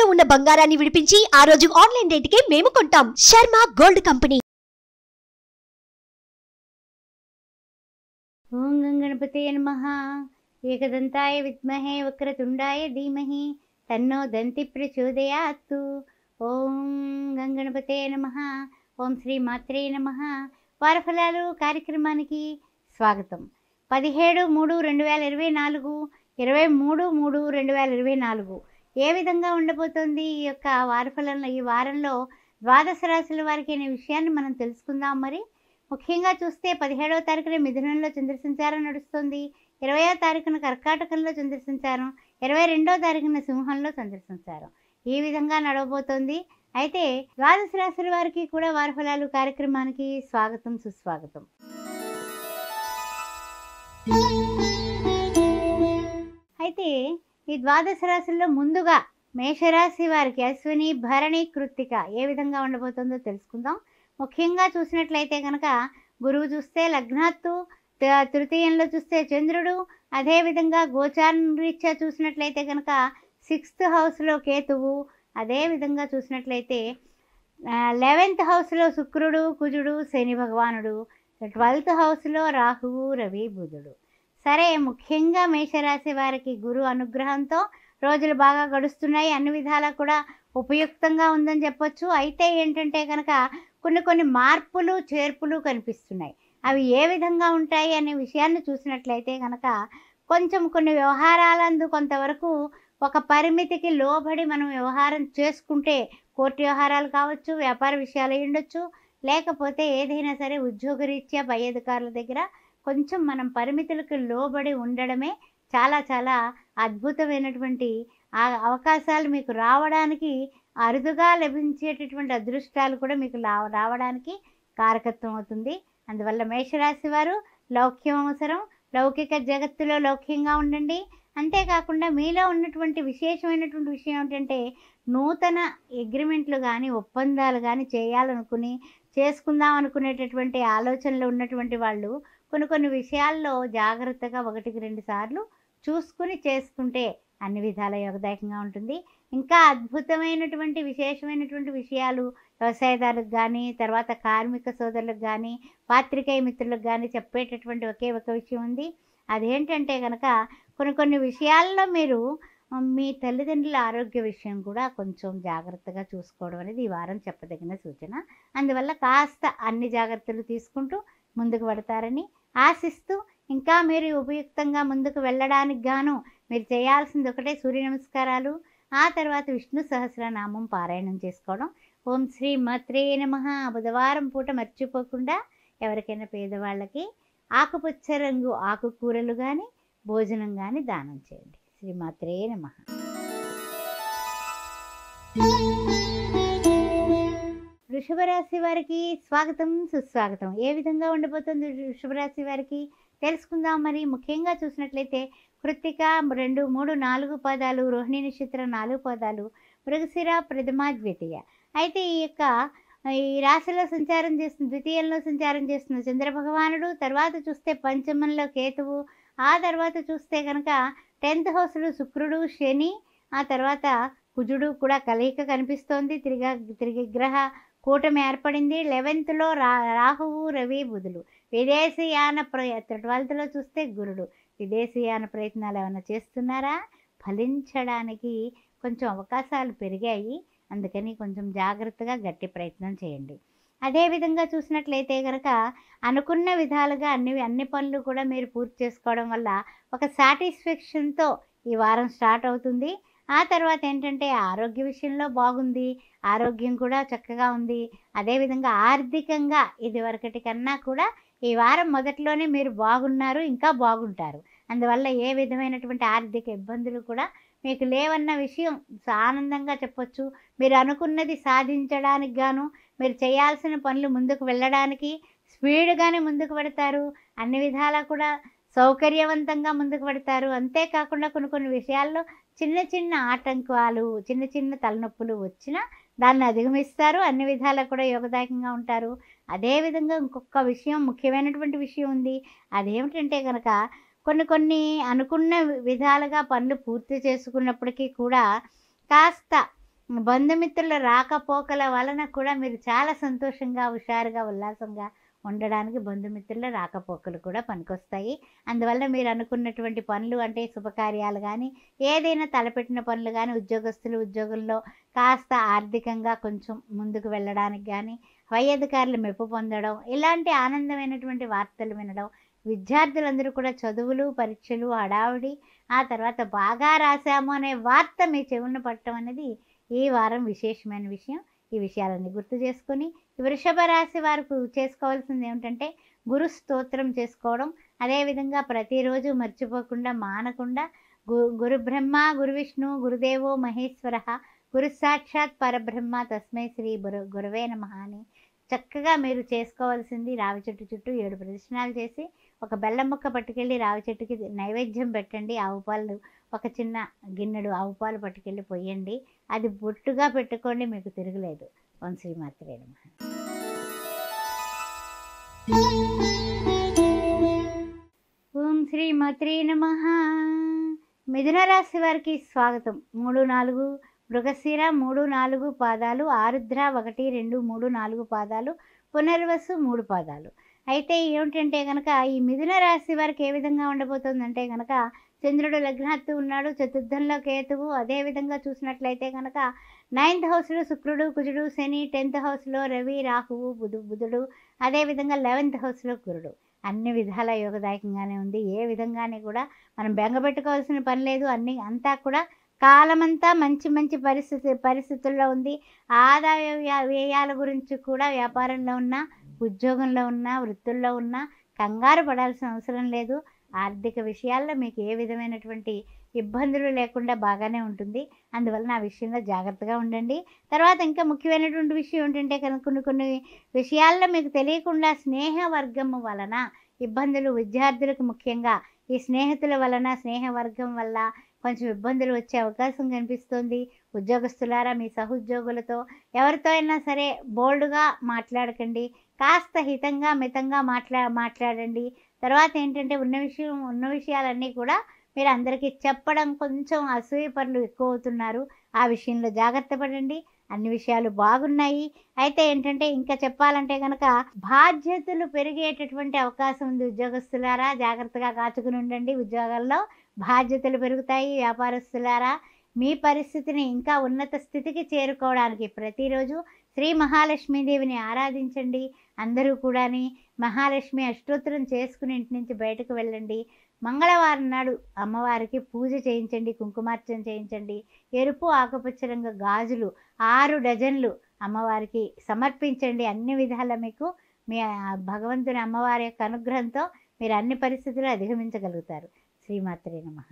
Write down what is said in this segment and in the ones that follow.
తాకట్టులో ఉన్న బంగారాన్ని విడిపించి ఆ రోజు ఆన్లైన్ రేటుకే మేము కొంటాం శర్మ గోల్డ్ కంపెనీ ఓం గంగణపతే నమః ఏకదంతాయ విద్మహే వక్రతుండాయ ధీమహి తన్నో దంతి ప్రచోదయాత్తు ఓం గంగణపతే నమః ఓం శ్రీ మాత్రే నమః వారఫలాలు కార్యక్రమానికి స్వాగతం పదిహేడు మూడు రెండు వేల ఇరవై నాలుగు ఇరవై మూడు మూడు రెండు వేల ఇరవై నాలుగు ఏ విధంగా ఉండబోతోంది ఈ యొక్క వారఫలంలో ఈ వారంలో ద్వాదశ రాశుల వారికి అనే విషయాన్ని మనం తెలుసుకుందాం మరి ముఖ్యంగా చూస్తే పదిహేడవ తారీఖున మిథునంలో చంద్ర సంచారం నడుస్తుంది ఇరవయో తారీఖున కర్కాటకంలో చంద్ర సంచారం ఇరవై రెండో తారీఖున సింహంలో చంద్ర సంచారం ఈ విధంగా నడవబోతోంది అయితే ద్వాదశ రాశుల వారికి కూడా వారి ఫలాలు కార్యక్రమానికి స్వాగతం సుస్వాగతం అయితే ఈ ద్వాదశ రాశుల్లో ముందుగా మేషరాశి వారికి అశ్విని భరణి కృత్తిక ఏ విధంగా ఉండబోతుందో తెలుసుకుందాం ముఖ్యంగా చూసినట్లయితే కనుక గురువు చూస్తే లగ్నాత్తు త- తృతీయంలో చూస్తే చంద్రుడు అదేవిధంగా గోచారీత్యా చూసినట్లయితే కనుక సిక్స్త్ హౌస్లో కేతువు అదేవిధంగా చూసినట్లయితే లెవెన్త్ హౌస్లో శుక్రుడు కుజుడు శని భగవానుడు ట్వెల్త్ హౌస్లో రాహువు రవి బుధుడు సరే ముఖ్యంగా మేషరాశి వారికి గురు అనుగ్రహంతో రోజులు బాగా గడుస్తున్నాయి అన్ని విధాలా కూడా ఉపయుక్తంగా ఉందని చెప్పొచ్చు అయితే ఏంటంటే కనుక కొన్ని కొన్ని మార్పులు చేర్పులు కనిపిస్తున్నాయి అవి ఏ విధంగా ఉంటాయి అనే విషయాన్ని చూసినట్లయితే కనుక కొంచెం కొన్ని వ్యవహారాలందు కొంతవరకు ఒక పరిమితికి లోబడి మనం వ్యవహారం చేసుకుంటే కోర్టు వ్యవహారాలు కావచ్చు వ్యాపార విషయాలు అయి ఉండొచ్చు లేకపోతే ఏదైనా సరే ఉద్యోగరీత్యా పై అధికారుల దగ్గర కొంచెం మనం పరిమితులకు లోబడి ఉండడమే చాలా చాలా అద్భుతమైనటువంటి ఆ అవకాశాలు మీకు రావడానికి అరుదుగా లభించేటటువంటి అదృష్టాలు కూడా మీకు లా- రావడానికి కారకత్వం అవుతుంది అందువల్ల మేషరాశి వారు లౌక్యం అవసరం లౌకిక జగత్తులో లౌక్యంగా ఉండండి అంతేకాకుండా మీలో ఉన్నటువంటి విశేషమైనటువంటి విషయం ఏంటంటే నూతన అగ్రిమెంట్లు కానీ ఒప్పందాలు కానీ చేయాలనుకుని చేసుకుందాం అనుకునేటటువంటి ఆలోచనలు ఉన్నటువంటి వాళ్ళు కొన్ని కొన్ని విషయాల్లో జాగ్రత్తగా ఒకటికి రెండు సార్లు చూసుకుని చేసుకుంటే అన్ని విధాల యోగదాయకంగా ఉంటుంది ఇంకా అద్భుతమైనటువంటి విశేషమైనటువంటి విషయాలు వ్యవసాయదారులకు కానీ తర్వాత కార్మిక సోదరులకు కానీ పాత్రికేయ మిత్రులకు కానీ చెప్పేటటువంటి ఒకే ఒక విషయం ఉంది అదేంటంటే కనుక కొన్ని కొన్ని విషయాల్లో మీరు ఆ, మీ తల్లిదండ్రుల ఆరోగ్య విషయం కూడా కొంచెం జాగ్రత్తగా చూసుకోవడం అనేది ఈ వారం చెప్పదగిన సూచన అందువల్ల కాస్త అన్ని జాగ్రత్తలు తీసుకుంటూ ముందుకు పడతారని ఆశిస్తూ ఇంకా మీరు ఉపయుక్తంగా ముందుకు వెళ్ళడానికి గాను మీరు చేయాల్సింది ఒకటే సూర్య నమస్కారాలు ఆ తర్వాత విష్ణు సహస్రనామం పారాయణం చేసుకోవడం ఓం శ్రీ మత్రే నమ బుధవారం పూట మర్చిపోకుండా ఎవరికైనా పేదవాళ్ళకి ఆకుపచ్చ రంగు ఆకుకూరలు కానీ భోజనం కానీ దానం చేయండి శ్రీ మాత్రే నమ వృషభ రాశి వారికి స్వాగతం సుస్వాగతం ఏ విధంగా ఉండబోతుంది వృషభ రాశి వారికి తెలుసుకుందాం మరి ముఖ్యంగా చూసినట్లయితే కృత్తిక రెండు మూడు నాలుగు పదాలు రోహిణి నక్షత్రం నాలుగు పదాలు మృగశిర ప్రథమ ద్వితీయ అయితే ఈ యొక్క ఈ రాశిలో సంచారం చేస్తున్న ద్వితీయంలో సంచారం చేస్తున్న చంద్ర భగవానుడు తర్వాత చూస్తే పంచమంలో కేతువు ఆ తర్వాత చూస్తే కనుక టెన్త్ హౌస్లో శుక్రుడు శని ఆ తర్వాత కుజుడు కూడా కలయిక కనిపిస్తోంది తిరిగా త్రిగ్రహ కూటమి ఏర్పడింది లెవెన్త్లో రా రాహువు రవి బుధులు విదేశీయాన ప్రయత్న ట్వెల్త్లో చూస్తే గురుడు విదేశీయాన ప్రయత్నాలు ఏమైనా చేస్తున్నారా ఫలించడానికి కొంచెం అవకాశాలు పెరిగాయి అందుకని కొంచెం జాగ్రత్తగా గట్టి ప్రయత్నం చేయండి అదేవిధంగా చూసినట్లయితే కనుక అనుకున్న విధాలుగా అన్ని అన్ని పనులు కూడా మీరు పూర్తి చేసుకోవడం వల్ల ఒక సాటిస్ఫాక్షన్తో ఈ వారం స్టార్ట్ అవుతుంది ఆ తర్వాత ఏంటంటే ఆరోగ్య విషయంలో బాగుంది ఆరోగ్యం కూడా చక్కగా ఉంది అదేవిధంగా ఆర్థికంగా ఇది వరకటి కన్నా కూడా ఈ వారం మొదట్లోనే మీరు బాగున్నారు ఇంకా బాగుంటారు అందువల్ల ఏ విధమైనటువంటి ఆర్థిక ఇబ్బందులు కూడా మీకు లేవన్న విషయం ఆనందంగా చెప్పొచ్చు మీరు అనుకున్నది సాధించడానికి గాను మీరు చేయాల్సిన పనులు ముందుకు వెళ్ళడానికి స్పీడ్గానే ముందుకు పెడతారు అన్ని విధాలా కూడా సౌకర్యవంతంగా ముందుకు పెడతారు అంతేకాకుండా కొన్ని కొన్ని విషయాల్లో చిన్న చిన్న ఆటంకాలు చిన్న చిన్న తలనొప్పులు వచ్చినా దాన్ని అధిగమిస్తారు అన్ని విధాలా కూడా యోగదాయకంగా ఉంటారు అదేవిధంగా ఇంకొక విషయం ముఖ్యమైనటువంటి విషయం ఉంది అదేమిటంటే కనుక కొన్ని కొన్ని అనుకున్న విధాలుగా పనులు పూర్తి చేసుకున్నప్పటికీ కూడా కాస్త బంధుమిత్రుల రాకపోకల వలన కూడా మీరు చాలా సంతోషంగా హుషారుగా ఉల్లాసంగా ఉండడానికి బంధుమిత్రుల రాకపోకలు కూడా పనికొస్తాయి అందువల్ల మీరు అనుకున్నటువంటి పనులు అంటే శుభకార్యాలు కానీ ఏదైనా తలపెట్టిన పనులు కానీ ఉద్యోగస్తులు ఉద్యోగుల్లో కాస్త ఆర్థికంగా కొంచెం ముందుకు వెళ్ళడానికి కానీ పై అధికారులు మెప్పు పొందడం ఇలాంటి ఆనందమైనటువంటి వార్తలు వినడం విద్యార్థులందరూ కూడా చదువులు పరీక్షలు హడావుడి ఆ తర్వాత బాగా రాశాము అనే వార్త మీ చెవున పట్టడం అనేది ఈ వారం విశేషమైన విషయం ఈ విషయాలన్నీ గుర్తు చేసుకొని ఈ వృషభ రాశి వారికి చేసుకోవాల్సింది ఏమిటంటే గురు స్తోత్రం చేసుకోవడం అదేవిధంగా ప్రతిరోజు మర్చిపోకుండా మానకుండా గు గురు బ్రహ్మ గురు విష్ణు గురుదేవో మహేశ్వర గురు సాక్షాత్ పరబ్రహ్మ తస్మై శ్రీ గురు గురువే నమ అని చక్కగా మీరు చేసుకోవాల్సింది రావి చెట్టు చుట్టూ ఏడు ప్రదక్షిణాలు చేసి ఒక బెల్లం ముక్క పట్టుకెళ్ళి రావి చెట్టుకి నైవేద్యం పెట్టండి ఆవు పాలు ఒక చిన్న గిన్నెడు ఆవు పాలు పట్టుకెళ్ళి పోయండి అది బొట్టుగా పెట్టుకోండి మీకు తిరగలేదు ఓం శ్రీ మాత్రే నమః ఓం శ్రీ మాత్రే నమ మిథున రాశి వారికి స్వాగతం మూడు నాలుగు మృగశిర మూడు నాలుగు పాదాలు ఆరుద్ర ఒకటి రెండు మూడు నాలుగు పాదాలు పునర్వసు మూడు పాదాలు అయితే ఏమిటంటే కనుక ఈ మిథున రాశి వారికి ఏ విధంగా ఉండబోతుందంటే కనుక చంద్రుడు లగ్నాత్తు ఉన్నాడు చతుర్థంలో కేతువు అదేవిధంగా చూసినట్లయితే కనుక నైన్త్ హౌస్లో శుక్రుడు కుజుడు శని టెన్త్ హౌస్లో రవి రాహువు బుధు బుధుడు అదేవిధంగా లెవెన్త్ హౌస్లో గురుడు అన్ని విధాల యోగదాయకంగానే ఉంది ఏ విధంగానే కూడా మనం బెంగపెట్టుకోవాల్సిన పని లేదు అన్ని అంతా కూడా కాలమంతా మంచి మంచి పరిస్థితి పరిస్థితుల్లో ఉంది ఆదాయ వ్యయ- వ్యయాల గురించి కూడా వ్యాపారంలో ఉన్న ఉద్యోగంలో ఉన్న వృత్తుల్లో ఉన్న కంగారు పడాల్సిన అవసరం లేదు ఆర్థిక విషయాల్లో మీకు ఏ విధమైనటువంటి ఇబ్బందులు లేకుండా బాగానే ఉంటుంది అందువలన ఆ విషయంలో జాగ్రత్తగా ఉండండి తర్వాత ఇంకా ముఖ్యమైనటువంటి విషయం ఏంటంటే కనుక కొన్ని కొన్ని విషయాల్లో మీకు తెలియకుండా స్నేహ వర్గము వలన ఇబ్బందులు విద్యార్థులకు ముఖ్యంగా ఈ స్నేహితుల వలన స్నేహ వర్గం వల్ల కొంచెం ఇబ్బందులు వచ్చే అవకాశం కనిపిస్తుంది ఉద్యోగస్తులారా మీ సహోద్యోగులతో ఎవరితో అయినా సరే బోల్డ్గా మాట్లాడకండి కాస్త హితంగా మితంగా మాట్లా మాట్లాడండి తర్వాత ఏంటంటే ఉన్న విషయం ఉన్న విషయాలన్నీ కూడా మీరు అందరికీ చెప్పడం కొంచెం అసూయ పనులు ఎక్కువ అవుతున్నారు ఆ విషయంలో జాగ్రత్త పడండి అన్ని విషయాలు బాగున్నాయి అయితే ఏంటంటే ఇంకా చెప్పాలంటే కనుక బాధ్యతలు పెరిగేటటువంటి అవకాశం ఉంది ఉద్యోగస్తులారా జాగ్రత్తగా కాచుకుని ఉండండి ఉద్యోగాల్లో బాధ్యతలు పెరుగుతాయి వ్యాపారస్తులారా మీ పరిస్థితిని ఇంకా ఉన్నత స్థితికి చేరుకోవడానికి ప్రతిరోజు శ్రీ మహాలక్ష్మీదేవిని ఆరాధించండి అందరూ కూడాని మహాలక్ష్మి అష్టోత్తరం చేసుకుని ఇంటి నుంచి బయటకు వెళ్ళండి మంగళవారం నాడు అమ్మవారికి పూజ చేయించండి కుంకుమార్చన చేయించండి ఎరుపు ఆకుపచ్చ రంగు గాజులు ఆరు డజన్లు అమ్మవారికి సమర్పించండి అన్ని విధాల మీకు మీ ఆ భగవంతుని అమ్మవారి యొక్క అనుగ్రహంతో మీరు అన్ని పరిస్థితులు అధిగమించగలుగుతారు శ్రీమాత్రే నమః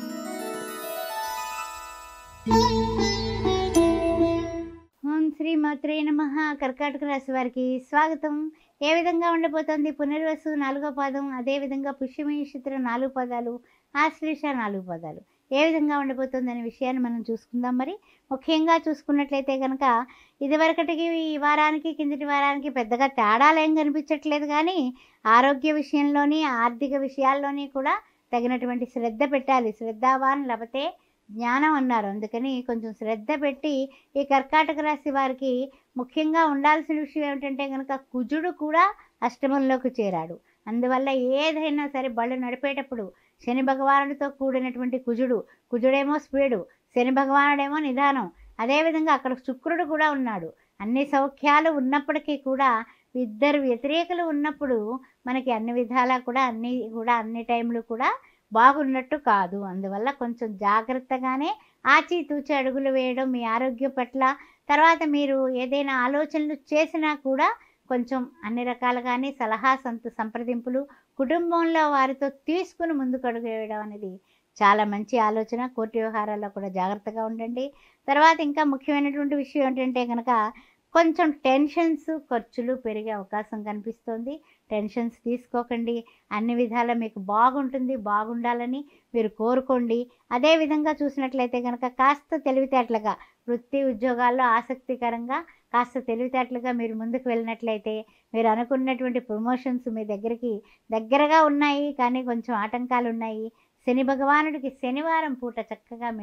ఓం శ్రీ మాత్రే నమ కర్కాటక రాశి వారికి స్వాగతం ఏ విధంగా ఉండబోతోంది పునర్వసు నాలుగో పాదం అదేవిధంగా పుష్యమీ నక్షత్రం నాలుగు పదాలు ఆశ్లేష నాలుగు పదాలు ఏ విధంగా ఉండబోతుంది అనే విషయాన్ని మనం చూసుకుందాం మరి ముఖ్యంగా చూసుకున్నట్లయితే కనుక ఇదివరకటికి ఈ వారానికి కిందటి వారానికి పెద్దగా తేడాలు ఏం కనిపించట్లేదు కానీ ఆరోగ్య విషయంలోని ఆర్థిక విషయాల్లోని కూడా తగినటువంటి శ్రద్ధ పెట్టాలి శ్రద్ధావాన్ లేకపోతే జ్ఞానం అన్నారు అందుకని కొంచెం శ్రద్ధ పెట్టి ఈ కర్కాటక రాశి వారికి ముఖ్యంగా ఉండాల్సిన విషయం ఏమిటంటే కనుక కుజుడు కూడా అష్టమంలోకి చేరాడు అందువల్ల ఏదైనా సరే బళ్ళు నడిపేటప్పుడు శని భగవానుడితో కూడినటువంటి కుజుడు కుజుడేమో స్పీడు శని భగవానుడేమో నిదానం అదేవిధంగా అక్కడ శుక్రుడు కూడా ఉన్నాడు అన్ని సౌఖ్యాలు ఉన్నప్పటికీ కూడా ఇద్దరు వ్యతిరేకులు ఉన్నప్పుడు మనకి అన్ని విధాలా కూడా అన్ని కూడా అన్ని టైంలు కూడా బాగున్నట్టు కాదు అందువల్ల కొంచెం జాగ్రత్తగానే ఆచితూచి అడుగులు వేయడం మీ ఆరోగ్యం పట్ల తర్వాత మీరు ఏదైనా ఆలోచనలు చేసినా కూడా కొంచెం అన్ని రకాలుగానే సలహా సంత సంప్రదింపులు కుటుంబంలో వారితో తీసుకుని ముందుకు అడుగు వేయడం అనేది చాలా మంచి ఆలోచన కోర్టు వ్యవహారాల్లో కూడా జాగ్రత్తగా ఉండండి తర్వాత ఇంకా ముఖ్యమైనటువంటి విషయం ఏంటంటే కనుక కొంచెం టెన్షన్స్ ఖర్చులు పెరిగే అవకాశం కనిపిస్తుంది టెన్షన్స్ తీసుకోకండి అన్ని విధాల మీకు బాగుంటుంది బాగుండాలని మీరు కోరుకోండి అదేవిధంగా చూసినట్లయితే కనుక కాస్త తెలివితేటలుగా వృత్తి ఉద్యోగాల్లో ఆసక్తికరంగా కాస్త తెలివితేటలుగా మీరు ముందుకు వెళ్ళినట్లయితే మీరు అనుకున్నటువంటి ప్రమోషన్స్ మీ దగ్గరికి దగ్గరగా ఉన్నాయి కానీ కొంచెం ఆటంకాలు ఉన్నాయి శని భగవానుడికి శనివారం పూట చక్కగా మీరు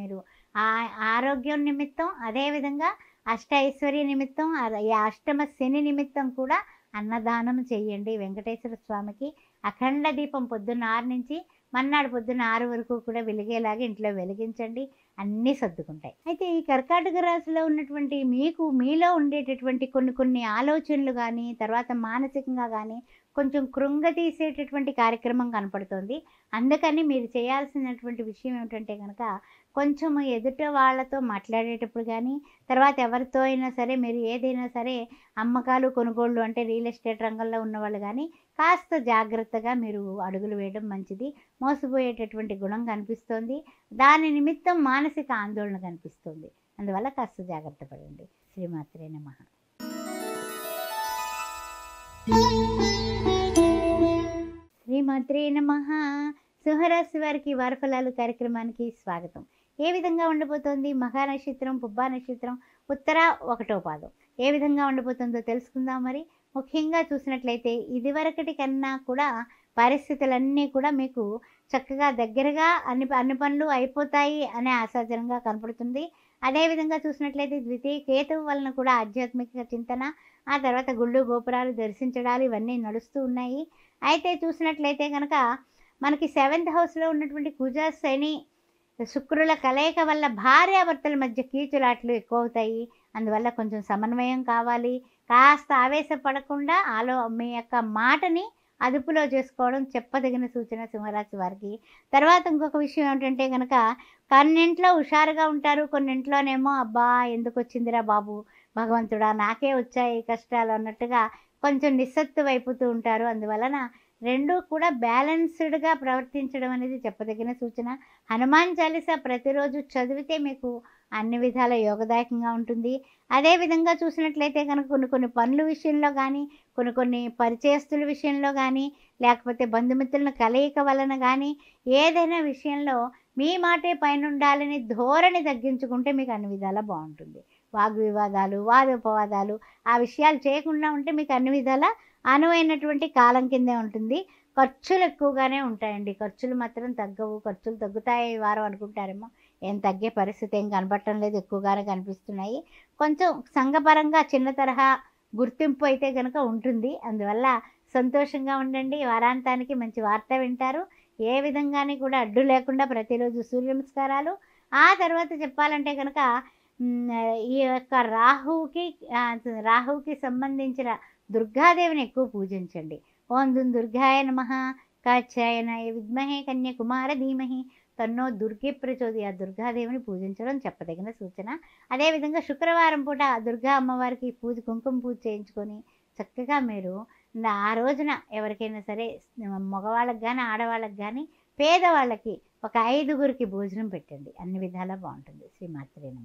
ఆ ఆరోగ్యం నిమిత్తం అదేవిధంగా అష్ట ఐశ్వర్య నిమిత్తం ఆ- ఈ అష్టమ శని నిమిత్తం కూడా అన్నదానం చేయండి వెంకటేశ్వర స్వామికి అఖండ దీపం పొద్దున్న ఆరు నుంచి మన్నాడు పొద్దున్న ఆరు వరకు కూడా వెలిగేలాగా ఇంట్లో వెలిగించండి అన్నీ సర్దుకుంటాయి అయితే ఈ కర్కాటక రాశిలో ఉన్నటువంటి మీకు మీలో ఉండేటటువంటి కొన్ని కొన్ని ఆలోచనలు కానీ తర్వాత మానసికంగా కానీ కొంచెం కృంగ తీసేటటువంటి కార్యక్రమం కనపడుతుంది అందుకని మీరు చేయాల్సినటువంటి విషయం ఏమిటంటే కనుక కొంచెం ఎదుట వాళ్ళతో మాట్లాడేటప్పుడు కానీ తర్వాత ఎవరితో అయినా సరే మీరు ఏదైనా సరే అమ్మకాలు కొనుగోళ్ళు అంటే రియల్ ఎస్టేట్ రంగంలో ఉన్నవాళ్ళు కానీ కాస్త జాగ్రత్తగా మీరు అడుగులు వేయడం మంచిది మోసపోయేటటువంటి గుణం కనిపిస్తోంది దాని నిమిత్తం మానసిక ఆందోళన కనిపిస్తుంది అందువల్ల కాస్త జాగ్రత్త పడండి శ్రీమాత్రే నమః శ్రీమాత్రే నమ సింహరాశి వారికి వారఫలాలు కార్యక్రమానికి స్వాగతం ఏ విధంగా ఉండబోతోంది మఘా నక్షత్రం పుబ్బా నక్షత్రం ఉత్తర ఒకటో పాదం ఏ విధంగా ఉండబోతుందో తెలుసుకుందాం మరి ముఖ్యంగా చూసినట్లయితే ఇదివరకటి కన్నా కూడా పరిస్థితులన్నీ కూడా మీకు చక్కగా దగ్గరగా అన్ని అన్ని పనులు అయిపోతాయి అనే ఆశాజనంగా కనపడుతుంది అదేవిధంగా చూసినట్లయితే ద్వితీయ కేతువు వలన కూడా ఆధ్యాత్మిక చింతన ఆ తర్వాత గుళ్ళు గోపురాలు దర్శించడాలు ఇవన్నీ నడుస్తూ ఉన్నాయి అయితే చూసినట్లయితే కనుక మనకి సెవెంత్ హౌస్లో ఉన్నటువంటి కుజ శని శుక్రుల కలయిక వల్ల భార్యాభర్తల మధ్య కీచులాట్లు ఎక్కువ అవుతాయి అందువల్ల కొంచెం సమన్వయం కావాలి కాస్త ఆవేశపడకుండా ఆలో మీ యొక్క మాటని అదుపులో చేసుకోవడం చెప్పదగిన సూచన సింహరాశి వారికి తర్వాత ఇంకొక విషయం ఏమిటంటే కనుక కొన్నింట్లో హుషారుగా ఉంటారు కొన్నింట్లోనేమో అబ్బా ఎందుకు వచ్చిందిరా బాబు భగవంతుడా నాకే వచ్చాయి ఈ కష్టాలు అన్నట్టుగా కొంచెం నిస్సత్తు వైపుతూ ఉంటారు అందువలన రెండూ కూడా బ్యాలెన్స్డ్గా ప్రవర్తించడం అనేది చెప్పదగిన సూచన హనుమాన్ చాలీసా ప్రతిరోజు చదివితే మీకు అన్ని విధాల యోగదాయకంగా ఉంటుంది అదేవిధంగా చూసినట్లయితే కనుక కొన్ని కొన్ని పనుల విషయంలో కానీ కొన్ని కొన్ని పరిచయస్తుల విషయంలో కానీ లేకపోతే బంధుమిత్రుల కలయిక వలన కానీ ఏదైనా విషయంలో మీ మాటే పైన ఉండాలని ధోరణి తగ్గించుకుంటే మీకు అన్ని విధాలా బాగుంటుంది వాగ్వివాదాలు వాదోపవాదాలు ఆ విషయాలు చేయకుండా ఉంటే మీకు అన్ని విధాల అనువైనటువంటి కాలం కిందే ఉంటుంది ఖర్చులు ఎక్కువగానే ఉంటాయండి ఖర్చులు మాత్రం తగ్గవు ఖర్చులు తగ్గుతాయి ఈ వారం అనుకుంటారేమో ఏం తగ్గే పరిస్థితి ఏం కనపడటం లేదు ఎక్కువగానే కనిపిస్తున్నాయి కొంచెం సంఘపరంగా చిన్న తరహా గుర్తింపు అయితే కనుక ఉంటుంది అందువల్ల సంతోషంగా ఉండండి వారాంతానికి మంచి వార్త వింటారు ఏ విధంగాని కూడా అడ్డు లేకుండా ప్రతిరోజు సూర్య నమస్కారాలు ఆ తర్వాత చెప్పాలంటే కనుక మ్, ఈ యొక్క రాహువుకి ఆ, రాహువుకి సంబంధించిన దుర్గాదేవిని ఎక్కువ పూజించండి ఓం దుం దుర్గాయ నమ కాచాయనాయ విద్మహే కన్యాకుమార ధీమహి తన్నో దుర్గే ప్రచోది ఆ దుర్గాదేవిని పూజించడం చెప్పదగిన సూచన అదేవిధంగా శుక్రవారం పూట ఆ దుర్గా అమ్మవారికి పూజ కుంకుమ పూజ చేయించుకొని చక్కగా మీరు నా- ఆ రోజున ఎవరికైనా సరే మగవాళ్ళకి కానీ ఆడవాళ్ళకి కానీ పేదవాళ్ళకి ఒక ఐదుగురికి భోజనం పెట్టండి అన్ని విధాలా బాగుంటుంది శ్రీమాత్రే నమ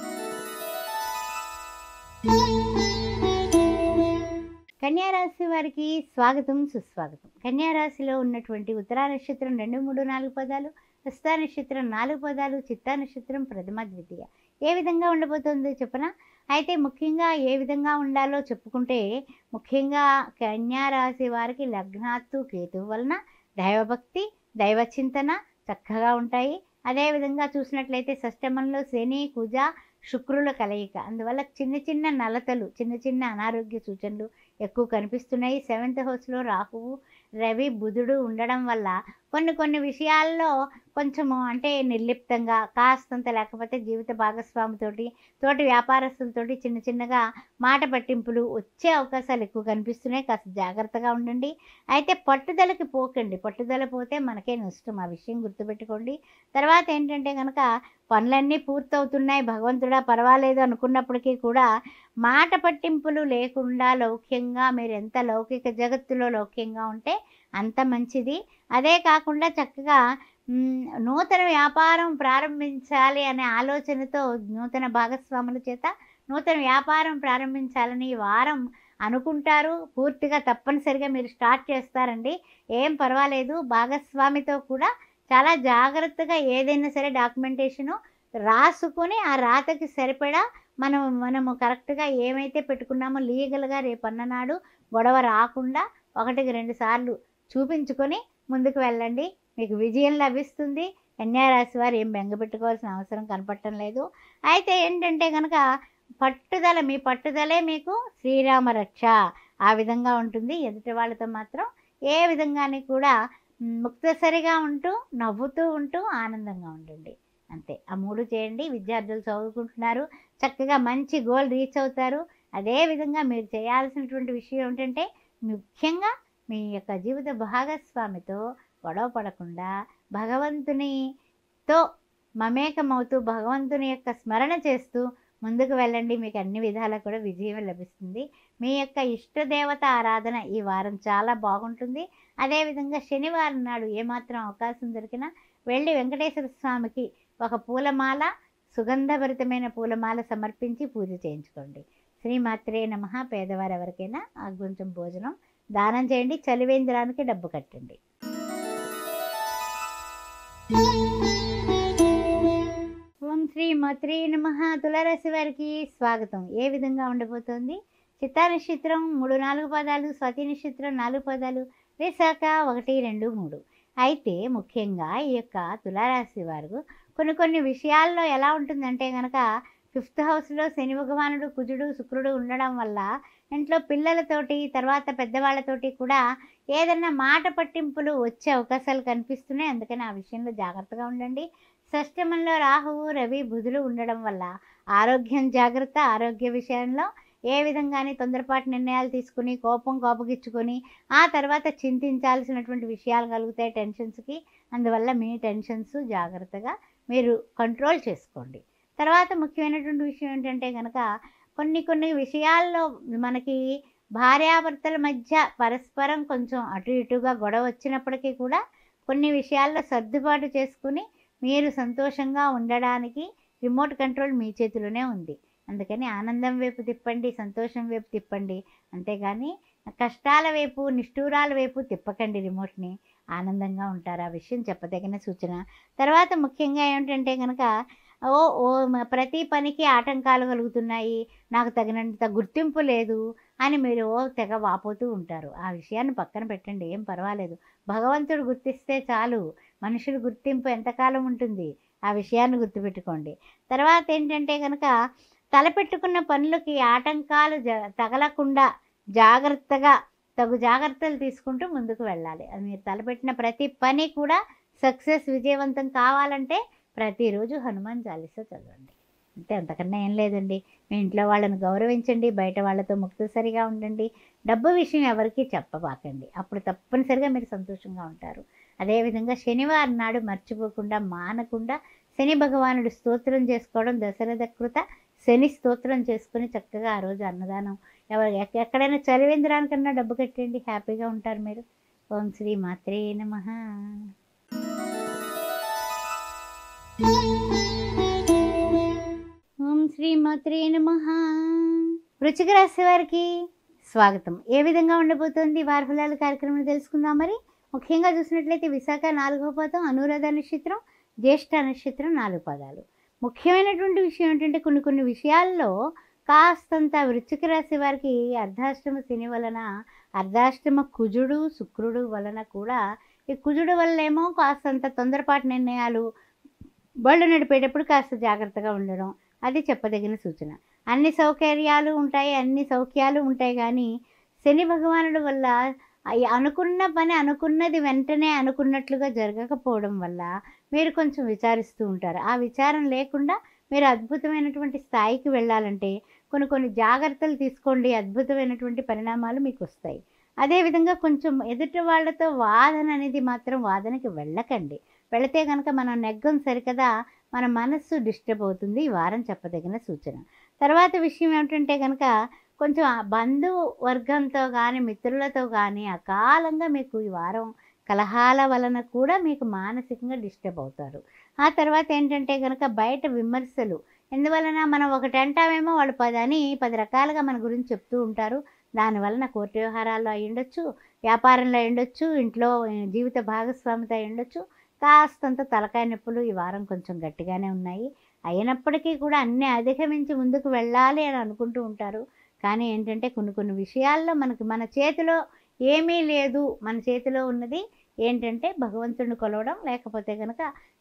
కన్యారాశి వారికి స్వాగతం సుస్వాగతం కన్యారాశిలో ఉన్నటువంటి ఉత్తరా నక్షత్రం రెండు మూడు నాలుగు పదాలు హస్త నక్షత్రం నాలుగు పదాలు చిత్తా నక్షత్రం ప్రథమ ద్వితీయ ఏ విధంగా ఉండబోతుందో చెప్పనా అయితే ముఖ్యంగా ఏ విధంగా ఉండాలో చెప్పుకుంటే ముఖ్యంగా కన్యారాశి వారికి లగ్నాత్తు కేతువు వలన దైవభక్తి దైవ చింతన చక్కగా ఉంటాయి అదేవిధంగా చూసినట్లయితే షష్టమంలో శని కుజ శుక్రుల కలయిక అందువల్ల చిన్న చిన్న నలతలు చిన్న చిన్న అనారోగ్య సూచనలు ఎక్కువ కనిపిస్తున్నాయి సెవెంత్ హౌస్లో రాహువు రవి బుధుడు ఉండడం వల్ల కొన్ని కొన్ని విషయాల్లో కొంచెము అంటే నిర్లిప్తంగా కాస్తంత లేకపోతే జీవిత భాగస్వామితోటి తోటి వ్యాపారస్తులతోటి చిన్న చిన్నగా మాట పట్టింపులు వచ్చే అవకాశాలు ఎక్కువ కనిపిస్తున్నాయి కాస్త జాగ్రత్తగా ఉండండి అయితే పట్టుదలకి పోకండి పట్టుదల పోతే మనకే నష్టం ఆ విషయం గుర్తుపెట్టుకోండి తర్వాత ఏంటంటే కనుక పనులన్నీ పూర్తవుతున్నాయి భగవంతుడా పర్వాలేదు అనుకున్నప్పటికీ కూడా మాట పట్టింపులు లేకుండా లౌక్యంగా మీరు ఎంత లౌకిక జగత్తులో లౌక్యంగా ఉంటే అంత మంచిది అదే కాకుండా చక్కగా మ్, నూతన వ్యాపారం ప్రారంభించాలి అనే ఆలోచనతో నూతన భాగస్వాముల చేత నూతన వ్యాపారం ప్రారంభించాలని ఈ వారం అనుకుంటారు పూర్తిగా తప్పనిసరిగా మీరు స్టార్ట్ చేస్తారండి ఏం పర్వాలేదు భాగస్వామితో కూడా చాలా జాగ్రత్తగా ఏదైనా సరే డాక్యుమెంటేషను రాసుకొని ఆ రాతకి సరిపడా మనం మనము కరెక్ట్గా ఏమైతే పెట్టుకున్నామో లీగల్గా రేపు అన్ననాడు గొడవ రాకుండా ఒకటికి రెండు సార్లు చూపించుకొని ముందుకు వెళ్ళండి మీకు విజయం లభిస్తుంది కన్యారాశి వారు ఏం బెంగపెట్టుకోవాల్సిన అవసరం కనపడటం లేదు అయితే ఏంటంటే కనుక పట్టుదల మీ పట్టుదలే మీకు శ్రీరామ రక్ష ఆ విధంగా ఉంటుంది ఎదుటి వాళ్ళతో మాత్రం ఏ విధంగాని కూడా మ్, ముక్తసరిగా ఉంటూ నవ్వుతూ ఉంటూ ఆనందంగా ఉండండి అంతే ఆ మూడు చేయండి విద్యార్థులు చదువుకుంటున్నారు చక్కగా మంచి గోల్ రీచ్ అవుతారు అదే విధంగా మీరు చేయాల్సినటువంటి విషయం ఏంటంటే ముఖ్యంగా మీ యొక్క జీవిత భాగస్వామితో గొడవ పడకుండా భగవంతునితో మమేకమవుతూ భగవంతుని యొక్క స్మరణ చేస్తూ ముందుకు వెళ్ళండి మీకు అన్ని విధాలా కూడా విజయం లభిస్తుంది మీ యొక్క ఇష్టదేవత ఆరాధన ఈ వారం చాలా బాగుంటుంది అదేవిధంగా శనివారం నాడు ఏమాత్రం అవకాశం దొరికినా వెళ్ళి వెంకటేశ్వర స్వామికి ఒక పూలమాల సుగంధభరితమైన పూలమాల సమర్పించి పూజ చేయించుకోండి శ్రీమాత్రే నమ పేదవారు ఎవరికైనా ఆ కొంచెం భోజనం దానం చేయండి చలివేంద్రానికి డబ్బు కట్టండి ఓం శ్రీ మత్రి నమ తులారాశి వారికి స్వాగతం ఏ విధంగా ఉండబోతోంది చిత్తా నక్షత్రం మూడు నాలుగు పదాలు స్వతి నక్షత్రం నాలుగు పదాలు విశాఖ ఒకటి రెండు మూడు అయితే ముఖ్యంగా ఈ యొక్క తులారాశి వారు కొన్ని కొన్ని విషయాల్లో ఎలా ఉంటుందంటే కనుక ఫిఫ్త్ హౌస్లో శని భగవానుడు కుజుడు శుక్రుడు ఉండడం వల్ల ఇంట్లో పిల్లలతోటి తర్వాత పెద్దవాళ్ళతోటి కూడా ఏదన్నా మాట పట్టింపులు వచ్చే అవకాశాలు కనిపిస్తున్నాయి అందుకని ఆ విషయంలో జాగ్రత్తగా ఉండండి షష్టమంలో రాహువు రవి బుధులు ఉండడం వల్ల ఆరోగ్యం జాగ్రత్త ఆరోగ్య విషయంలో ఏ విధంగాని తొందరపాటు నిర్ణయాలు తీసుకుని కోపం కోపగిచ్చుకొని ఆ తర్వాత చింతించాల్సినటువంటి విషయాలు కలుగుతాయి టెన్షన్స్కి అందువల్ల మీ టెన్షన్స్ జాగ్రత్తగా మీరు కంట్రోల్ చేసుకోండి తర్వాత ముఖ్యమైనటువంటి విషయం ఏంటంటే కనుక కొన్ని కొన్ని విషయాల్లో మనకి భార్యాభర్తల మధ్య పరస్పరం కొంచెం అటు ఇటుగా గొడవ వచ్చినప్పటికీ కూడా కొన్ని విషయాల్లో సర్దుబాటు చేసుకుని మీరు సంతోషంగా ఉండడానికి రిమోట్ కంట్రోల్ మీ చేతిలోనే ఉంది అందుకని ఆనందం వైపు తిప్పండి సంతోషం వైపు తిప్పండి అంతేగాని కష్టాల వైపు నిష్ఠూరాల వైపు తిప్పకండి రిమోట్ని ఆనందంగా ఉంటారు ఆ విషయం చెప్పదగిన సూచన తర్వాత ముఖ్యంగా ఏంటంటే కనుక ఓ ఓ మ- ప్రతి పనికి ఆటంకాలు కలుగుతున్నాయి నాకు తగినంత గుర్తింపు లేదు అని మీరు ఓ తెగ వాపోతూ ఉంటారు ఆ విషయాన్ని పక్కన పెట్టండి ఏం పర్వాలేదు భగవంతుడు గుర్తిస్తే చాలు మనుషుల గుర్తింపు ఎంతకాలం ఉంటుంది ఆ విషయాన్ని గుర్తుపెట్టుకోండి తర్వాత ఏంటంటే కనుక తలపెట్టుకున్న పనులకి ఆటంకాలు జ తగలకుండా జాగ్రత్తగా తగు జాగ్రత్తలు తీసుకుంటూ ముందుకు వెళ్ళాలి అది మీరు తలపెట్టిన ప్రతి పని కూడా సక్సెస్ విజయవంతం కావాలంటే ప్రతిరోజు హనుమాన్ చాలీసా చదవండి అంతే అంతకన్నా ఏం లేదండి మీ ఇంట్లో వాళ్ళని గౌరవించండి బయట వాళ్ళతో ముక్తసరిగా ఉండండి డబ్బు విషయం ఎవరికీ చెప్పబాకండి అప్పుడు తప్పనిసరిగా మీరు సంతోషంగా ఉంటారు అదేవిధంగా శనివారం నాడు మర్చిపోకుండా మానకుండా శని భగవానుడు స్తోత్రం చేసుకోవడం దశరథ కృత శని స్తోత్రం చేసుకుని చక్కగా ఆ రోజు అన్నదానం ఎవరు ఎక్క- ఎక్కడైనా చలివేంద్రానికన్నా డబ్బు కట్టండి హ్యాపీగా ఉంటారు మీరు ఓం శ్రీ మాత్రే నమః ఓం శ్రీ మాత్రే నమః వృచ్చిక రాశి వారికి స్వాగతం ఏ విధంగా ఉండబోతోంది వార ఫలాలు కార్యక్రమం తెలుసుకుందాం మరి ముఖ్యంగా చూసినట్లయితే విశాఖ నాలుగో పదం అనురాధ నక్షత్రం జ్యేష్ఠ నక్షత్రం నాలుగు పదాలు ముఖ్యమైనటువంటి విషయం ఏంటంటే కొన్ని కొన్ని విషయాల్లో కాస్తంత వృశ్చిక రాశి వారికి అర్ధాష్టమ శని వలన అర్ధాష్టమ కుజుడు శుక్రుడు వలన కూడా ఈ కుజుడు వల్ల ఏమో కాస్తంత తొందరపాటు నిర్ణయాలు బళ్ళు నడిపేటప్పుడు కాస్త జాగ్రత్తగా ఉండడం అది చెప్పదగిన సూచన అన్ని సౌకర్యాలు ఉంటాయి అన్ని సౌఖ్యాలు ఉంటాయి కానీ శని భగవానుడు వల్ల అయి అనుకున్న పని అనుకున్నది వెంటనే అనుకున్నట్లుగా జరగకపోవడం వల్ల మీరు కొంచెం విచారిస్తూ ఉంటారు ఆ విచారం లేకుండా మీరు అద్భుతమైనటువంటి స్థాయికి వెళ్ళాలంటే కొన్ని కొన్ని జాగ్రత్తలు తీసుకోండి అద్భుతమైనటువంటి పరిణామాలు మీకు వస్తాయి అదేవిధంగా కొంచెం ఎదుటి వాళ్ళతో వాదన అనేది మాత్రం వాదనకి వెళ్ళకండి వెళితే కనుక మనం నెగ్గం సరికదా మన మనస్సు డిస్టర్బ్ అవుతుంది ఈ వారం చెప్పదగిన సూచన తర్వాత విషయం ఏమిటంటే కనుక కొంచెం ఆ బంధువు వర్గంతో కానీ మిత్రులతో కానీ అకాలంగా మీకు ఈ వారం కలహాల వలన కూడా మీకు మానసికంగా డిస్టర్బ్ అవుతారు ఆ తర్వాత ఏంటంటే కనుక బయట విమర్శలు ఎందువలన మనం ఒకటి అంటామేమో వాళ్ళు పది అని పది రకాలుగా మన గురించి చెప్తూ ఉంటారు దానివలన కోర్టు వ్యవహారాల్లో అయి ఉండొచ్చు వ్యాపారంలో అయి ఉండొచ్చు ఇంట్లో ఆ, జీవిత భాగస్వామితో అయి ఉండొచ్చు కాస్తంత తలకాయ నొప్పులు ఈ వారం కొంచెం గట్టిగానే ఉన్నాయి అయినప్పటికీ కూడా అన్నీ అధిగమించి ముందుకు వెళ్ళాలి అని అనుకుంటూ ఉంటారు కానీ ఏంటంటే కొన్ని కొన్ని విషయాల్లో మనకి మన చేతిలో ఏమీ లేదు మన చేతిలో ఉన్నది ఏంటంటే భగవంతుడిని కొలవడం లేకపోతే కనుక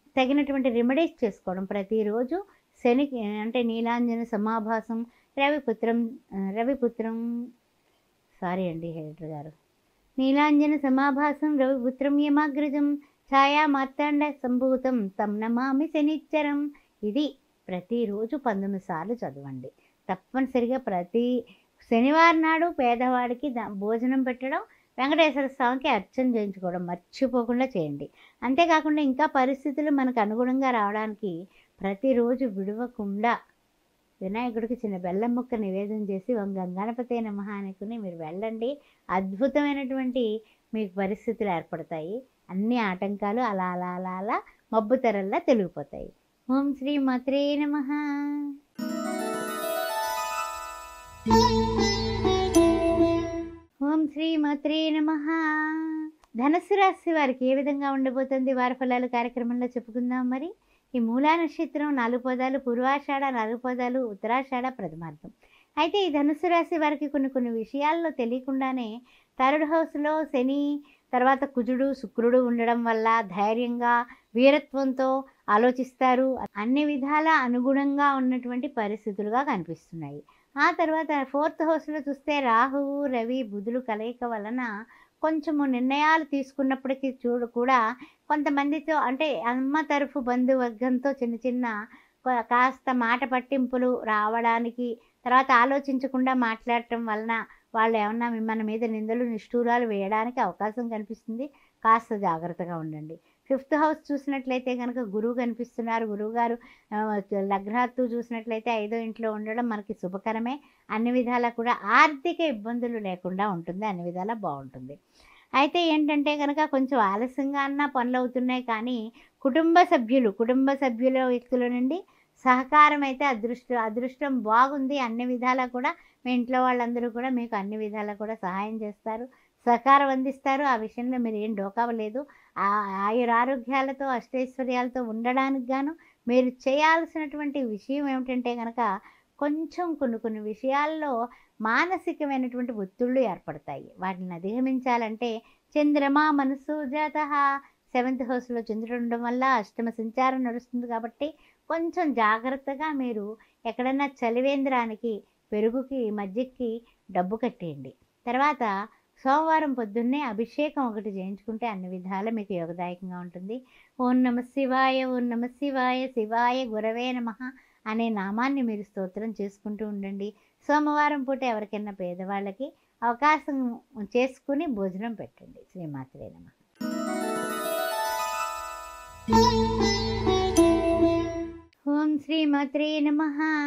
తగినటువంటి రెమెడీస్ చేసుకోవడం ప్రతిరోజు శనికి అంటే నీలాంజన సమాభాసం రవిపుత్రం ఆ, రవిపుత్రం సారీ అండి హెరిటర్ గారు నీలాంజన సమాభాసం రవిపుత్రం యమాగ్రజం ఛాయా మార్తాండ సంభూతం తం నమామి శనిచ్చరం ఇది ప్రతిరోజు పంతొమ్మిది సార్లు చదవండి తప్పనిసరిగా ప్రతి శనివారం నాడు పేదవాడికి దా- భోజనం పెట్టడం వెంకటేశ్వర స్వామికి అర్చన చేయించుకోవడం మర్చిపోకుండా చేయండి అంతేకాకుండా ఇంకా పరిస్థితులు మనకు అనుగుణంగా రావడానికి ప్రతిరోజు విడవకుండా వినాయకుడికి చిన్న బెల్లం ముక్క నివేదన చేసి ఓం గంగణపతి నమః అనుకుని మీరు వెళ్ళండి అద్భుతమైనటువంటి మీకు పరిస్థితులు ఏర్పడతాయి అన్ని ఆటంకాలు అలా అలా అలా అలా మబ్బు తెరల్లా తెలిగిపోతాయి ఓం శ్రీ మాత్రే నమః ఓం శ్రీ మాత్రే నమః ధనుసు రాశి వారికి ఏ విధంగా ఉండబోతుంది వారి ఫలాలు కార్యక్రమంలో చెప్పుకుందాం మరి ఈ మూలా నక్షత్రం నాలుగు పదాలు పూర్వాషాఢ నాలుగు పదాలు ఉత్తరాషాఢ ప్రథమార్థం అయితే ఈ ధనుసు రాశి వారికి కొన్ని కొన్ని విషయాల్లో తెలియకుండానే థర్డ్ హౌస్లో శని తర్వాత కుజుడు శుక్రుడు ఉండడం వల్ల ధైర్యంగా వీరత్వంతో ఆలోచిస్తారు అన్ని విధాల అనుగుణంగా ఉన్నటువంటి పరిస్థితులుగా కనిపిస్తున్నాయి ఆ తర్వాత ఫోర్త్ హౌస్లో చూస్తే రాహువు రవి బుధులు కలయిక వలన కొంచెము నిర్ణయాలు తీసుకున్నప్పటికీ చూడు కూడా కొంతమందితో అంటే అమ్మ తరఫు బంధువర్గంతో చిన్న చిన్న కా- కాస్త మాట పట్టింపులు రావడానికి తర్వాత ఆలోచించకుండా మాట్లాడటం వలన వాళ్ళు ఏమన్నా మన మీద నిందలు నిష్ఠూరాలు వేయడానికి అవకాశం కనిపిస్తుంది కాస్త జాగ్రత్తగా ఉండండి ఫిఫ్త్ హౌస్ చూసినట్లయితే కనుక గురువు కనిపిస్తున్నారు గురువు గారు లగ్నాత్తు చూసినట్లయితే ఐదో ఇంట్లో ఉండడం మనకి శుభకరమే అన్ని విధాలా కూడా ఆర్థిక ఇబ్బందులు లేకుండా ఉంటుంది అన్ని విధాలా బాగుంటుంది అయితే ఏంటంటే కనుక కొంచెం ఆలస్యంగా అన్న పనులు అవుతున్నాయి కానీ కుటుంబ సభ్యులు కుటుంబ సభ్యుల వ్యక్తుల నుండి సహకారం అయితే అదృష్టం అదృష్టం బాగుంది అన్ని విధాలా కూడా మీ ఇంట్లో వాళ్ళందరూ కూడా మీకు అన్ని విధాలా కూడా సహాయం చేస్తారు సహకారం అందిస్తారు ఆ విషయంలో మీరు ఏం డోకావలేదు ఆ ఆయుర ఆరోగ్యాలతో అష్టైశ్వర్యాలతో ఉండడానికి గాను మీరు చేయాల్సినటువంటి విషయం ఏమిటంటే కనుక కొంచెం కొన్ని కొన్ని విషయాల్లో మానసికమైనటువంటి ఒత్తిళ్ళు ఏర్పడతాయి వాటిని అధిగమించాలంటే చంద్రమా మనసు జాత సెవెంత్ హౌస్లో చంద్రుడు ఉండడం వల్ల అష్టమ సంచారం నడుస్తుంది కాబట్టి కొంచెం జాగ్రత్తగా మీరు ఎక్కడన్నా చలివేంద్రానికి పెరుగుకి మజ్జిగకి డబ్బు కట్టేయండి తర్వాత సోమవారం పొద్దున్నే అభిషేకం ఒకటి చేయించుకుంటే అన్ని విధాలా మీకు యోగదాయకంగా ఉంటుంది ఓం నమ శివాయ ఓం నమ శివాయ శివాయ గురవే నమ అనే నామాన్ని మీరు స్తోత్రం చేసుకుంటూ ఉండండి సోమవారం పూట ఎవరికైనా పేదవాళ్ళకి అవకాశం చేసుకుని భోజనం పెట్టండి శ్రీమాత్రే నమ ఓం శ్రీమాత్రే నమ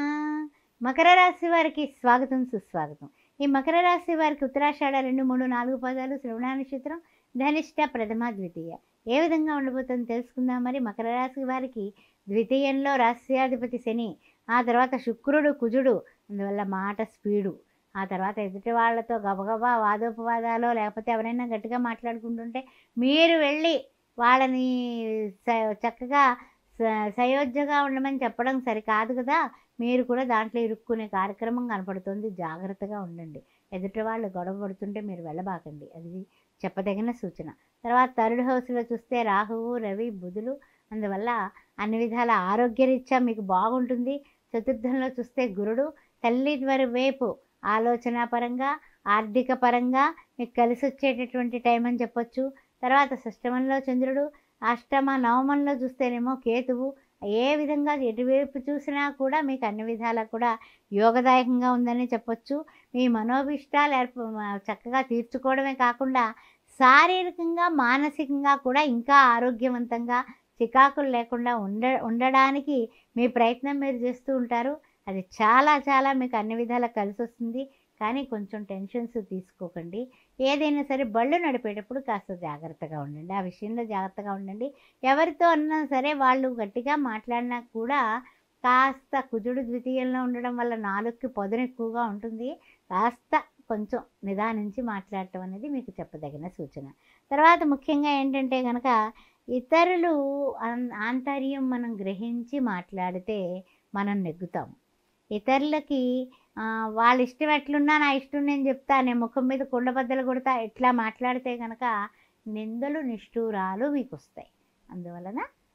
మకర రాశి వారికి స్వాగతం సుస్వాగతం ఈ మకర రాశి వారికి ఉత్తరాషాఢ రెండు మూడు నాలుగు పదాలు శ్రవణ నక్షత్రం ధనిష్ట ప్రథమ ద్వితీయ ఏ విధంగా ఉండబోతుందో తెలుసుకుందాం మరి మకర రాశి వారికి ద్వితీయంలో రాశ్యాధిపతి శని ఆ తర్వాత శుక్రుడు కుజుడు అందువల్ల మాట స్పీడు ఆ తర్వాత ఎదుటి వాళ్ళతో గబగబా వాదోపవాదాలు లేకపోతే ఎవరైనా గట్టిగా మాట్లాడుకుంటుంటే మీరు వెళ్ళి వాళ్ళని స- చక్కగా స- సయోధ్యగా ఉండమని చెప్పడం సరికాదు కదా మీరు కూడా దాంట్లో ఇరుక్కునే కార్యక్రమం కనపడుతుంది జాగ్రత్తగా ఉండండి ఎదుటి వాళ్ళు గొడవ పడుతుంటే మీరు వెళ్ళబాకండి అది చెప్పదగిన సూచన తర్వాత థర్డ్ హౌస్లో చూస్తే రాహువు రవి బుధులు అందువల్ల అన్ని విధాల ఆరోగ్యరీత్యా మీకు బాగుంటుంది చతుర్థంలో చూస్తే గురుడు తల్లి వారి వైపు ఆలోచన పరంగా ఆర్థిక పరంగా మీకు కలిసి వచ్చేటటువంటి టైం అని చెప్పొచ్చు తర్వాత షష్టమంలో చంద్రుడు అష్టమ నవమంలో చూస్తేనేమో కేతువు ఏ విధంగా ఎటువైపు చూసినా కూడా మీకు అన్ని విధాలా కూడా యోగదాయకంగా ఉందని చెప్పొచ్చు మీ మనోభిష్టాలు ఏర్ప చక్కగా తీర్చుకోవడమే కాకుండా శారీరకంగా మానసికంగా కూడా ఇంకా ఆరోగ్యవంతంగా చికాకులు లేకుండా ఉండ ఉండడానికి మీ ప్రయత్నం మీరు చేస్తూ ఉంటారు అది చాలా చాలా మీకు అన్ని విధాలా కలిసి వస్తుంది కానీ కొంచెం టెన్షన్స్ తీసుకోకండి ఏదైనా సరే బళ్ళు నడిపేటప్పుడు కాస్త జాగ్రత్తగా ఉండండి ఆ విషయంలో జాగ్రత్తగా ఉండండి ఎవరితో అన్నా సరే వాళ్ళు గట్టిగా మాట్లాడినా కూడా కాస్త కుజుడు ద్వితీయంలో ఉండడం వల్ల నాలుగుకి పొదను ఎక్కువగా ఉంటుంది కాస్త కొంచెం నిదానించి మాట్లాడటం అనేది మీకు చెప్పదగిన సూచన తర్వాత ముఖ్యంగా ఏంటంటే కనుక ఇతరులు ఆన్- ఆంతర్యం మనం గ్రహించి మాట్లాడితే మనం నెగ్గుతాం ఇతరులకి ఆ, వాళ్ళ ఇష్టం ఎట్లున్నా నా ఇష్టం నేను చెప్తా నేను ముఖం మీద కుండబద్దలు కొడతా ఇట్లా మాట్లాడితే కనుక నిందలు నిష్ఠూరాలు మీకు వస్తాయి అందువలన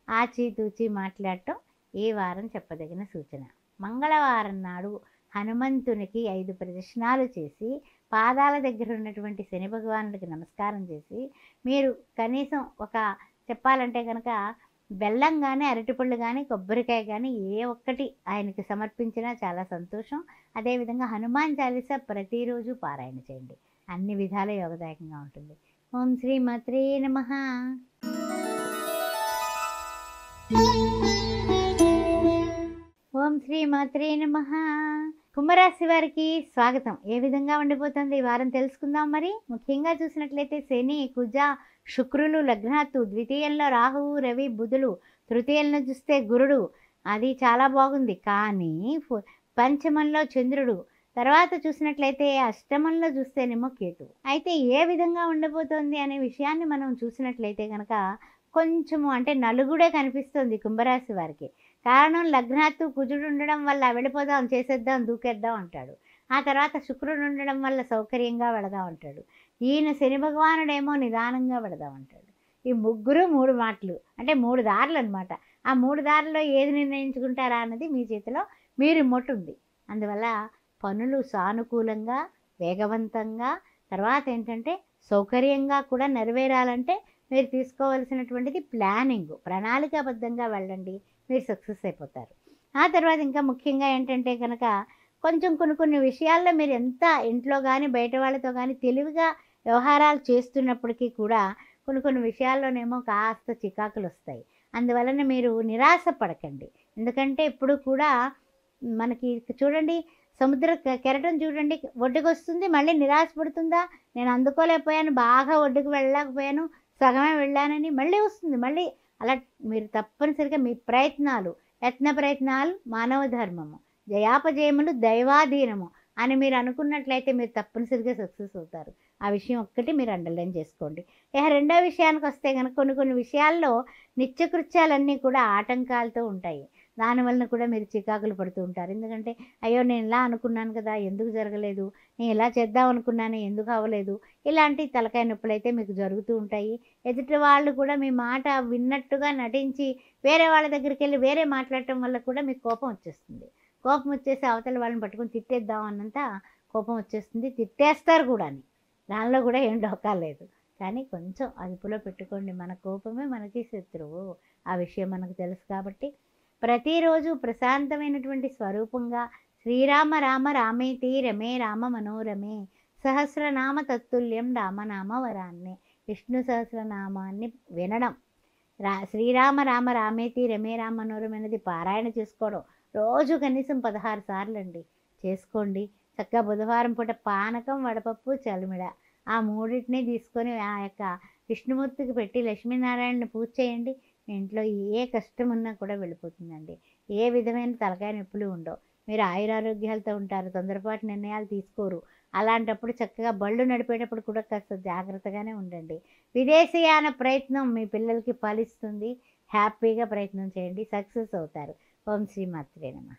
ఆచితూచి మాట్లాడటం ఈ వారం చెప్పదగిన సూచన మంగళవారం నాడు హనుమంతునికి ఐదు ప్రదక్షిణాలు చేసి పాదాల దగ్గర ఉన్నటువంటి శని భగవానుడికి నమస్కారం చేసి మీరు కనీసం ఒక చెప్పాలంటే కనుక బెల్లం కానీ అరటిపళ్ళు కానీ కొబ్బరికాయ కానీ ఏ ఒక్కటి ఆయనకి సమర్పించినా చాలా సంతోషం అదేవిధంగా హనుమాన్ చాలీసా ప్రతిరోజు పారాయణ చేయండి అన్ని విధాల యోగదాయకంగా ఉంటుంది ఓం శ్రీ మాత్రే నమ ఓం శ్రీ మాత్రే నమ కుంభరాశి వారికి స్వాగతం ఏ విధంగా ఉండిపోతుంది ఈ వారం తెలుసుకుందాం మరి ముఖ్యంగా చూసినట్లయితే శని కుజ శుక్రులు లగ్నాత్తు ద్వితీయంలో రాహువు రవి బుధులు తృతీయంలో చూస్తే గురుడు అది చాలా బాగుంది కానీ ఫు- పంచమంలో చంద్రుడు తర్వాత చూసినట్లయితే అష్టమంలో చూస్తేనేమో కేతు అయితే ఏ విధంగా ఉండబోతోంది అనే విషయాన్ని మనం చూసినట్లయితే కనుక కొంచెము అంటే నలుగుడే కనిపిస్తుంది కుంభరాశి వారికి కారణం లగ్నాత్తు కుజుడు ఉండడం వల్ల వెళ్ళిపోదాం చేసేద్దాం దూకేద్దాం అంటాడు ఆ తర్వాత శుక్రుడు ఉండడం వల్ల సౌకర్యంగా వెళదాం అంటాడు ఈయన శని భగవానుడేమో నిదానంగా వెళదాం అంటాడు ఈ ముగ్గురు మూడు మాటలు అంటే మూడు దారులు అనమాట ఆ మూడు దారుల్లో ఏది నిర్ణయించుకుంటారా అన్నది మీ చేతిలో మీరు ఉంది అందువల్ల పనులు సానుకూలంగా వేగవంతంగా తర్వాత ఏంటంటే సౌకర్యంగా కూడా నెరవేరాలంటే మీరు తీసుకోవాల్సినటువంటిది ప్లానింగ్ ప్రణాళికాబద్ధంగా వెళ్ళండి మీరు సక్సెస్ అయిపోతారు ఆ తర్వాత ఇంకా ముఖ్యంగా ఏంటంటే కనుక కొంచెం కొన్ని కొన్ని విషయాల్లో మీరు ఎంత ఇంట్లో కానీ బయట వాళ్ళతో కానీ తెలివిగా వ్యవహారాలు చేస్తున్నప్పటికీ కూడా కొన్ని కొన్ని విషయాల్లోనేమో కాస్త చికాకులు వస్తాయి అందువలన మీరు నిరాశ పడకండి ఎందుకంటే ఇప్పుడు కూడా మనకి చూడండి సముద్ర కె- కెరటం చూడండి ఒడ్డుకు వస్తుంది మళ్ళీ నిరాశ పడుతుందా నేను అందుకోలేకపోయాను బాగా ఒడ్డుకు వెళ్ళలేకపోయాను సగమే వెళ్ళానని మళ్ళీ వస్తుంది మళ్ళీ అలా మీరు తప్పనిసరిగా మీ ప్రయత్నాలు యత్న ప్రయత్నాలు మానవ ధర్మము జయాపజయములు దైవాధీనము అని మీరు అనుకున్నట్లయితే మీరు తప్పనిసరిగా సక్సెస్ అవుతారు ఆ విషయం ఒక్కటి మీరు అండర్లైన్ చేసుకోండి ఇక రెండో విషయానికి వస్తే కనుక కొన్ని కొన్ని విషయాల్లో నిత్యకృత్యాలన్నీ కూడా ఆటంకాలతో ఉంటాయి దానివలన కూడా మీరు చికాకులు పడుతూ ఉంటారు ఎందుకంటే అయ్యో నేను ఇలా అనుకున్నాను కదా ఎందుకు జరగలేదు నేను ఇలా చేద్దాం అనుకున్నాను ఎందుకు అవ్వలేదు ఇలాంటి తలకాయ నొప్పులు అయితే మీకు జరుగుతూ ఉంటాయి ఎదుటి వాళ్ళు కూడా మీ మాట విన్నట్టుగా నటించి వేరే వాళ్ళ దగ్గరికి వెళ్ళి వేరే మాట్లాడటం వల్ల కూడా మీకు కోపం వచ్చేస్తుంది కోపం వచ్చేసి అవతల వాళ్ళని పట్టుకొని తిట్టేద్దాం అన్నంత కోపం వచ్చేస్తుంది తిట్టేస్తారు కూడా దానిలో కూడా ఏం డోకా లేదు కానీ కొంచెం అదుపులో పెట్టుకోండి మన కోపమే మనకి శత్రువు ఆ విషయం మనకు తెలుసు కాబట్టి ప్రతిరోజు ప్రశాంతమైనటువంటి స్వరూపంగా శ్రీరామ రామ రామేతి రమే రామ మనోరమే సహస్రనామ తత్తుల్యం రామనామ వరాన్నే విష్ణు సహస్రనామాన్ని వినడం రా శ్రీరామ రామ రామేతి రమే రామ మనోరమే అనేది పారాయణ చేసుకోవడం రోజు కనీసం పదహారు సార్లు అండి చేసుకోండి చక్కగా బుధవారం పూట పానకం వడపప్పు చలిమిడ ఆ మూడింటిని తీసుకొని ఆ యొక్క విష్ణుమూర్తికి పెట్టి లక్ష్మీనారాయణని పూజ చేయండి మీ ఇంట్లో ఏ కష్టం ఉన్నా కూడా వెళ్ళిపోతుందండి ఏ విధమైన తలకాయ నొప్పులు ఉండవు మీరు ఆయురారోగ్యాలతో ఉంటారు తొందరపాటు నిర్ణయాలు తీసుకోరు అలాంటప్పుడు చక్కగా బళ్ళు నడిపేటప్పుడు కూడా కాస్త జాగ్రత్తగానే ఉండండి విదేశీయాన ప్రయత్నం మీ పిల్లలకి ఫలిస్తుంది హ్యాపీగా ప్రయత్నం చేయండి సక్సెస్ అవుతారు ఓం శ్రీ మాత్రే నమ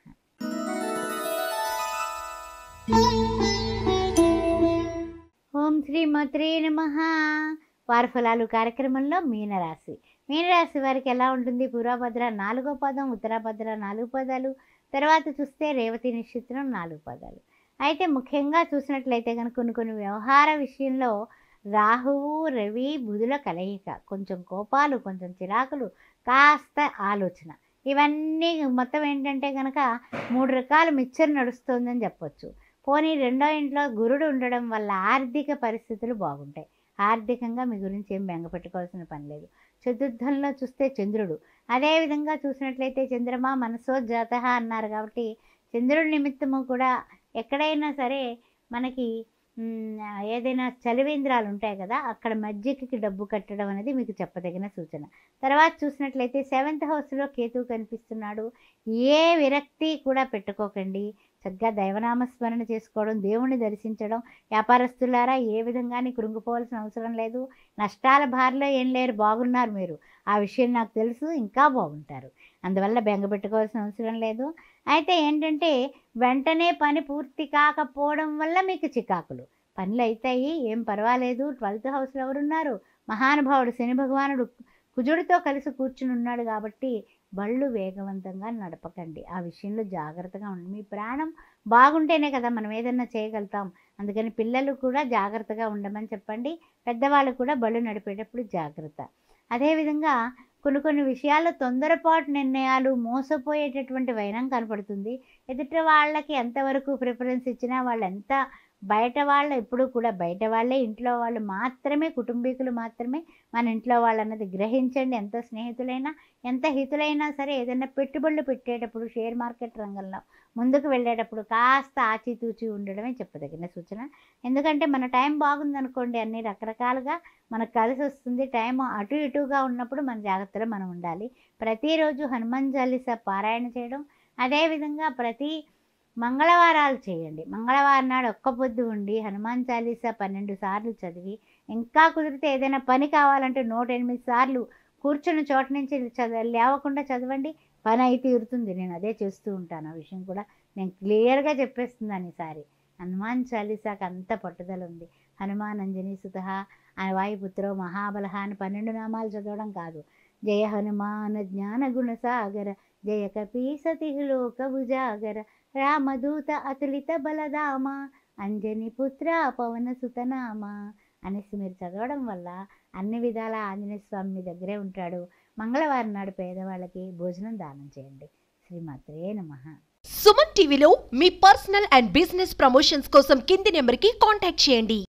ఓం శ్రీ మాత్రే నమ వారి ఫలాలు కార్యక్రమంలో మీనరాశి మీనరాశి వారికి ఎలా ఉంటుంది పూర్వభద్ర నాలుగో పదం ఉత్తరాభద్ర నాలుగు పదాలు తర్వాత చూస్తే రేవతి నక్షత్రం నాలుగు పదాలు అయితే ముఖ్యంగా చూసినట్లయితే కనుక కొన్ని కొన్ని వ్యవహార విషయంలో రాహువు రవి బుధుల కలయిక కొంచెం కోపాలు కొంచెం చిరాకులు కాస్త ఆలోచన ఇవన్నీ మొత్తం ఏంటంటే కనుక మూడు రకాల మిక్చర్ నడుస్తుందని చెప్పొచ్చు పోనీ రెండో ఇంట్లో గురుడు ఉండడం వల్ల ఆర్థిక పరిస్థితులు బాగుంటాయి ఆర్థికంగా మీ గురించి ఏం బెంగ పెట్టుకోవాల్సిన పని లేదు చతుర్థంలో చూస్తే చంద్రుడు అదేవిధంగా చూసినట్లయితే చంద్రమా మనసోజాత అన్నారు కాబట్టి చంద్రుడి నిమిత్తము కూడా ఎక్కడైనా సరే మనకి మ్, ఏదైనా చలివేంద్రాలు ఉంటాయి కదా అక్కడ మజ్జిగకి డబ్బు కట్టడం అనేది మీకు చెప్పదగిన సూచన తర్వాత చూసినట్లయితే సెవెంత్ హౌస్లో కేతువు కనిపిస్తున్నాడు ఏ విరక్తి కూడా పెట్టుకోకండి చక్కగా దైవనామ స్మరణ చేసుకోవడం దేవుణ్ణి దర్శించడం వ్యాపారస్తులారా ఏ విధంగానే కృంగిపోవాల్సిన అవసరం లేదు నష్టాల బారిలో ఏం లేరు బాగున్నారు మీరు ఆ విషయం నాకు తెలుసు ఇంకా బాగుంటారు అందువల్ల బెంగ పెట్టుకోవాల్సిన అవసరం లేదు అయితే ఏంటంటే వెంటనే పని పూర్తి కాకపోవడం వల్ల మీకు చికాకులు పనులు అవుతాయి ఏం పర్వాలేదు ట్వెల్త్ హౌస్లో ఎవరున్నారు మహానుభావుడు శని భగవానుడు కుజుడితో కలిసి కూర్చుని ఉన్నాడు కాబట్టి బళ్ళు వేగవంతంగా నడపకండి ఆ విషయంలో జాగ్రత్తగా ఉండండి మీ ప్రాణం బాగుంటేనే కదా మనం ఏదన్నా చేయగలుగుతాం అందుకని పిల్లలు కూడా జాగ్రత్తగా ఉండమని చెప్పండి పెద్దవాళ్ళు కూడా బళ్ళు నడిపేటప్పుడు జాగ్రత్త అదేవిధంగా కొన్ని కొన్ని విషయాల్లో తొందరపాటు నిర్ణయాలు మోసపోయేటటువంటి వైనం కనపడుతుంది ఎదుటి వాళ్ళకి ఎంతవరకు ప్రిఫరెన్స్ ఇచ్చినా వాళ్ళు ఎంత బయట వాళ్ళు ఎప్పుడూ కూడా బయట వాళ్ళే ఇంట్లో వాళ్ళు మాత్రమే కుటుంబీకులు మాత్రమే మన ఇంట్లో వాళ్ళు అన్నది గ్రహించండి ఎంత స్నేహితులైనా ఎంత హితులైనా సరే ఏదైనా పెట్టుబడులు పెట్టేటప్పుడు షేర్ మార్కెట్ రంగంలో ముందుకు వెళ్ళేటప్పుడు కాస్త ఆచితూచి ఉండడమే చెప్పదగిన సూచన ఎందుకంటే మన టైం బాగుందనుకోండి అన్ని రకరకాలుగా మనకు కలిసి వస్తుంది టైం అటు ఇటుగా ఉన్నప్పుడు మన జాగ్రత్తలో మనం ఉండాలి ప్రతిరోజు హనుమాన్ చాలీసా పారాయణ చేయడం అదేవిధంగా ప్రతి మంగళవారాలు చేయండి మంగళవారం నాడు ఒక్క పొద్దు ఉండి హనుమాన్ చాలీసా పన్నెండు సార్లు చదివి ఇంకా కుదిరితే ఏదైనా పని కావాలంటే నూట ఎనిమిది సార్లు కూర్చున్న చోట నుంచి చదవ లేవకుండా చదవండి పని అయితే తీరుతుంది నేను అదే చేస్తూ ఉంటాను ఆ విషయం కూడా నేను క్లియర్గా చెప్పేస్తున్నాను ఈసారి హనుమాన్ చాలీసాకి అంత పట్టుదల ఉంది హనుమాన్ అంజనీ సుత వాయుపుత్రో మహాబలహ అని పన్నెండు నామాలు చదవడం కాదు జయ హనుమాన జ్ఞాన గుణ సాగర జయ కపీసతి లోక భుజాగర రామదూత అతులిత బలదామ అంజని పుత్ర పవన సుతనామ అనేసి మీరు చదవడం వల్ల అన్ని విధాల ఆంజనేయ స్వామి మీ దగ్గరే ఉంటాడు మంగళవారం నాడు పేదవాళ్ళకి భోజనం దానం చేయండి శ్రీమాత్రే నమః సుమన్ టీవీలో మీ పర్సనల్ అండ్ బిజినెస్ ప్రమోషన్స్ కోసం కింది నెంబర్కి కాంటాక్ట్ చేయండి